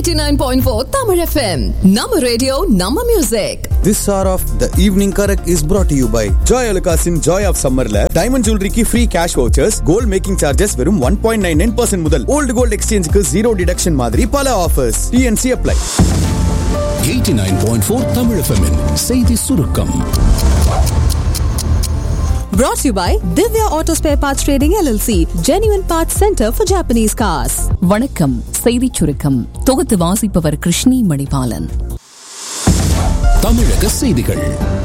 89.4 Tamil FM. Nama radio, Nama music. This hour of the evening correct is brought to you by Joy அலுகாஸின் joy of சம்மர்ல diamond ஜுவல்லரிக்கு free cash vouchers gold making charges வெறும் one point nine nine percent முதல் old gold எக்ஸ்சேஞ்சுக்கு zero deduction மாதிரி பல offers TNC apply 89.4 Tamil FM -இன் செய்தி சுருக்கம் Brought to you by Divya Auto Spare Parts Trading LLC, Genuine Parts Center for Japanese Cars. வணக்கம் செய்திச் சுருக்கம் தொகுத்து வாசிப்பவர் கிருஷ்ணி மணிபாலன் தமிழக செய்திகள்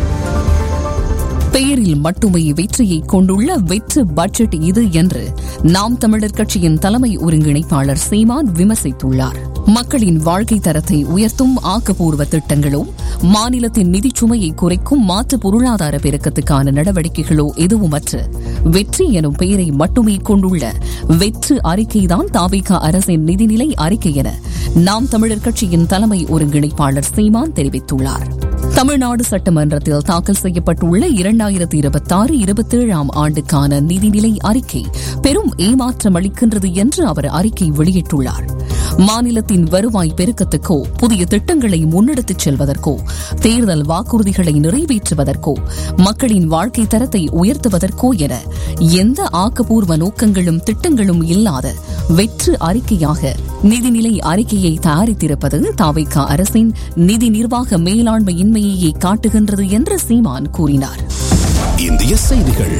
பெயரில் மட்டுமே வெற்றியை கொண்டுள்ள வெற்று பட்ஜெட் இது என்று நாம் தமிழர் கட்சியின் தலைமை ஒருங்கிணைப்பாளர் சீமான் விமர்சித்துள்ளார் மக்களின் வாழ்க்கை தரத்தை உயர்த்தும் ஆக்கப்பூர்வ திட்டங்களோ மாநிலத்தின் நிதிச் சுமையை குறைக்கும் மாற்று பொருளாதார பெருக்கத்துக்கான நடவடிக்கைகளோ எதுவுமற்று வெற்றி எனும் பெயரை மட்டுமே கொண்டுள்ள வெற்று அறிக்கைதான் தாவிக அரசின் நிதிநிலை அறிக்கை என நாம் தமிழர் கட்சியின் தலைமை ஒருங்கிணைப்பாளர் சீமான் தெரிவித்துள்ளார் தமிழ்நாடு சட்டமன்றத்தில் தாக்கல் செய்யப்பட்டுள்ள இரண்டாயிரத்தி இருபத்தாறு இருபத்தேழாம் ஆண்டுக்கான நிதிநிலை அறிக்கை பெரும் ஏமாற்றம் அளிக்கின்றது என்று அவர் அறிக்கை வெளியிட்டுள்ளார் மாநிலத்தின் வருவாய் பெருக்கத்துக்கோ புதிய திட்டங்களை முன்னெடுத்துச் செல்வதற்கோ தேர்தல் வாக்குறுதிகளை நிறைவேற்றுவதற்கோ மக்களின் வாழ்க்கை தரத்தை உயர்த்துவதற்கோ என எந்த ஆக்கப்பூர்வ நோக்கங்களும் திட்டங்களும் இல்லாத வெற்று அறிக்கையாக நிதிநிலை அறிக்கையை தயாரித்திருப்பது தாவைக்கா அரசின் நிதி நிர்வாக மேலாண்மையின்மையையே காட்டுகின்றது என்று சீமான் கூறினார் இந்திய செய்திகள்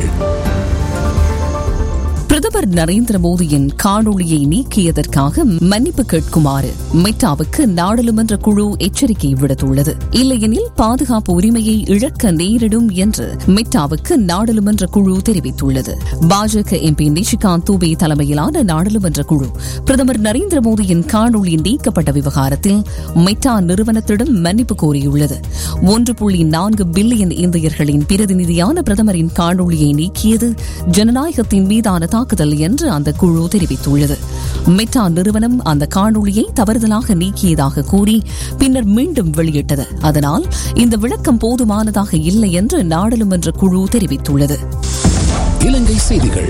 பிரதமர் நரேந்திர மோடியின் காணொளியை நீக்கியதற்காக மன்னிப்பு கேட்குமாறு மெட்டாவுக்கு நாடாளுமன்ற குழு எச்சரிக்கை விடுத்துள்ளது இல்லையெனில் பாதுகாப்பு உரிமையை இழக்க நேரிடும் என்று மெட்டாவுக்கு நாடாளுமன்ற குழு தெரிவித்துள்ளது பாஜக எம்பி நிஷிகாந்த் தூபே தலைமையிலான நாடாளுமன்ற குழு பிரதமர் நரேந்திர மோடியின் காணொளி நீக்கப்பட்ட விவகாரத்தில் மெட்டா நிறுவனத்திடம் மன்னிப்பு கோரியுள்ளது ஒன்று புள்ளி நான்கு பில்லியன் இந்தியர்களின் பிரதிநிதியான பிரதமரின் காணொளியை நீக்கியது ஜனநாயகத்தின் மீதான தாக்குதல் என்று அந்த குழு தெரிவித்துள்ளது மெட்டா நிறுவனம் அந்த காணொளியை தவறுதலாக நீக்கியதாக கூறி பின்னர் மீண்டும் வெளியிட்டது அதனால் இந்த விளக்கம் போதுமானதாக இல்லை என்று நாடாளுமன்ற குழு தெரிவித்துள்ளது இலங்கை செய்திகள்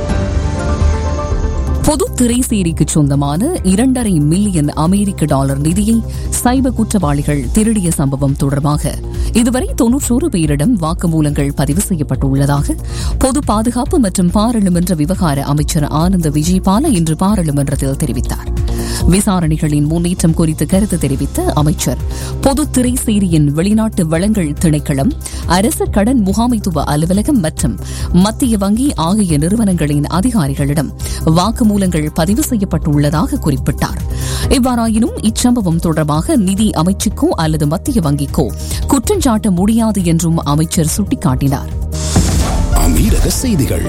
பொது திரைசேரிக்கு சொந்தமான இரண்டரை மில்லியன் அமெரிக்க டாலர் நிதியை சைப குற்றவாளிகள் திருடிய சம்பவம் தொடர்பாக இதுவரை தொன்னூற்றோரு பேரிடம் வாக்குமூலங்கள் பதிவு செய்யப்பட்டுள்ளதாக பொது பாதுகாப்பு மற்றும் பாராளுமன்ற விவகார அமைச்சர் ஆனந்த விஜயபால இன்று பாராளுமன்றத்தில் தெரிவித்தார் விசாரணைகளின் முன்னேற்றம் குறித்து கருத்து தெரிவித்த அமைச்சர் பொது திரைசேரியின் வெளிநாட்டு வளங்கள் திணைக்களம் அரசு கடன் முகாமைத்துவ அலுவலகம் மற்றும் மத்திய வங்கி ஆகிய நிறுவனங்களின் அதிகாரிகளிடம் வாக்குமூலங்கள் பதிவு செய்யப்பட்டுள்ளதாக குறிப்பிட்டார் இவ்வாறாயினும் இச்சம்பவம் தொடர்பாக நிதி அமைச்சுக்கோ அல்லது மத்திய வங்கிக்கோ குற்றஞ்சாட்ட முடியாது என்றும் அமைச்சர் சுட்டிக்காட்டினார் அமீரக செய்திகள்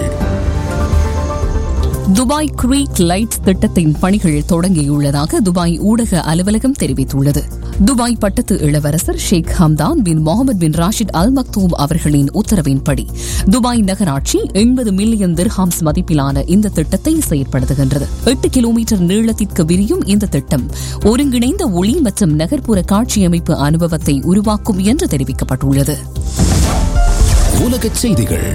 துபாய் கிரீக் லைட்ஸ் திட்டத்தின் பணிகள் தொடங்கியுள்ளதாக துபாய் ஊடக அலுவலகம் தெரிவித்துள்ளது துபாய் பட்டத்து இளவரசர் ஷேக் ஹம்தான் பின் முகமது பின் ராஷித் அல் மக்தூம் அவர்களின் உத்தரவின்படி துபாய் நகராட்சி எண்பது மில்லியன் திர்ஹாம்ஸ் மதிப்பிலான இந்த திட்டத்தை செயற்படுத்துகின்றது எட்டு கிலோமீட்டர் நீளத்திற்கு விரியும் இந்த திட்டம் ஒருங்கிணைந்த ஒளி மற்றும் நகர்ப்புற காட்சியமைப்பு அனுபவத்தை உருவாக்கும் என்று தெரிவிக்கப்பட்டுள்ளது உலகச் செய்திகள்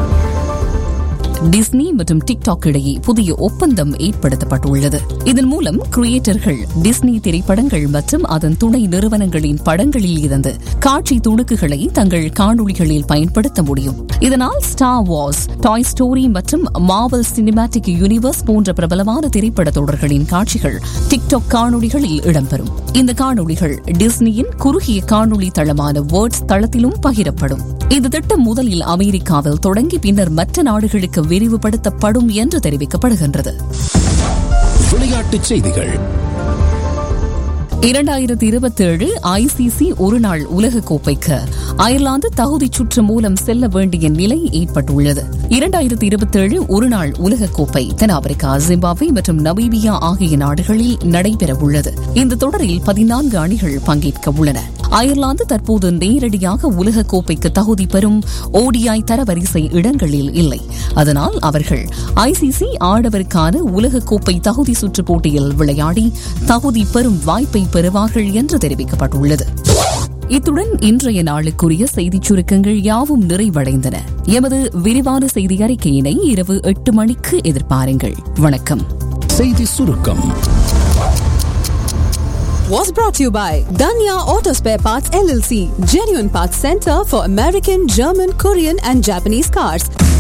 டிஸ்னி மற்றும் டிக்டாக் இடையே புதிய ஒப்பந்தம் ஏற்படுத்தப்பட்டுள்ளது இதன் மூலம் கிரியேட்டர்கள் டிஸ்னி திரைப்படங்கள் மற்றும் அதன் துணை நிறுவனங்களின் படங்களில் இருந்து காட்சி துணுக்குகளை தங்கள் காணொளிகளில் பயன்படுத்த முடியும் இதனால் ஸ்டார் வார்ஸ் டாய் ஸ்டோரி மற்றும் மாவல் சினிமாட்டிக் யூனிவர்ஸ் போன்ற பிரபலமான திரைப்பட தொடர்களின் காட்சிகள் டிக்டாக் காணொளிகளில் இடம்பெறும் இந்த காணொளிகள் டிஸ்னியின் குறுகிய காணொளி தளமான வேர்ட்ஸ் தளத்திலும் பகிரப்படும் இந்த திட்டம் முதலில் அமெரிக்காவில் தொடங்கி பின்னர் மற்ற நாடுகளுக்கு விரிவுபடுத்தப்படும் என்று தெரிவிக்கப்படுகின்றது விளையாட்டுச் செய்திகள் இரண்டாயிரத்தி இருபத்தேழு ஐசிசி ஒருநாள் உலகக்கோப்பைக்கு அயர்லாந்து தகுதிச் சுற்று மூலம் செல்ல வேண்டிய நிலை ஏற்பட்டுள்ளது இரண்டாயிரத்தி இருபத்தேழு ஒருநாள் உலகக்கோப்பை தென்னாப்பிரிக்கா ஜிம்பாப்வே மற்றும் நமீபியா ஆகிய நாடுகளில் நடைபெறவுள்ளது இந்த தொடரில் பதினான்கு அணிகள் பங்கேற்க உள்ளன அயர்லாந்து தற்போது நேரடியாக உலகக்கோப்பைக்கு தகுதி பெறும் ஓடிஐ தரவரிசை இடங்களில் இல்லை அதனால் அவர்கள் ஐசிசி ஆடவருக்கான உலகக்கோப்பை தகுதி சுற்று போட்டியில் விளையாடி தகுதி பெறும் வாய்ப்பை பெறுவார்கள் என்று தெரிவிக்கப்பட்டுள்ளது இத்துடன் இன்றைய நாளுக்குரிய செய்திச் சுருக்கங்கள் யாவும் நிறைவடைந்தன எமது விரிவான செய்தி அறிக்கையினை இரவு எட்டு மணிக்கு எதிர்பாருங்கள் வணக்கம் செய்தி சுருக்கம் was brought to you by Danya Auto Spare Parts LLC, genuine parts center for American, German, Korean, and Japanese cars.